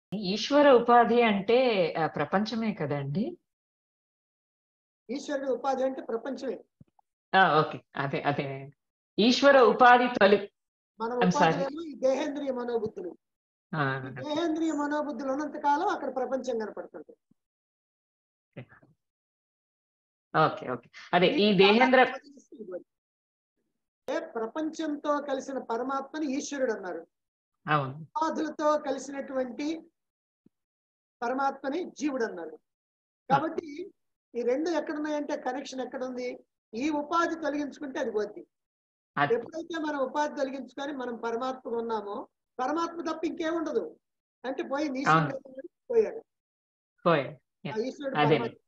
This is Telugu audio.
ఈశ్వర ఉపాధి అంటే ఆ, ప్రపంచమే కదండి ఈశ్వరుడు ఉపాధి అంటే ప్రపంచమే ఆ, ఓకే అదే అదే ఈశ్వర ఉపాధి తొలి మన I'm sorry. ఉపాధులేమో ఈ దేహేంద్రియ మనోబుద్ధులు ఆ, ఈ దేహేంద్రియ మనోబుద్ధులు ఉన్నంత కాలం అక్కడ ప్రపంచం కనపడుతుంది ఓకే ఓకే అదే ఈ దేహేంద్ర ఏ ప్రపంచంతో కలిసిన పరమాత్మని ఈశ్వరుడు అన్నారు అవును ఉపాధులతో కలిసినటువంటి పరమాత్మని జీవుడు అన్నారు కాబట్టి ఈ రెండు ఎక్కడున్నాయంటే కనెక్షన్ ఎక్కడ ఉంది ఈ ఉపాధి తొలగించుకుంటే అది పోద్ది అది ఎప్పుడైతే మనం ఉపాధి తొలగించుకొని మనం పరమాత్మగా ఉన్నామో పరమాత్మ తప్ప ఇంకేముండదు అంటే పోయి ఈశ్వరుడు పోయాడు పోయే ఆ ఈశ్వరుడు అదే. పరమాత్మ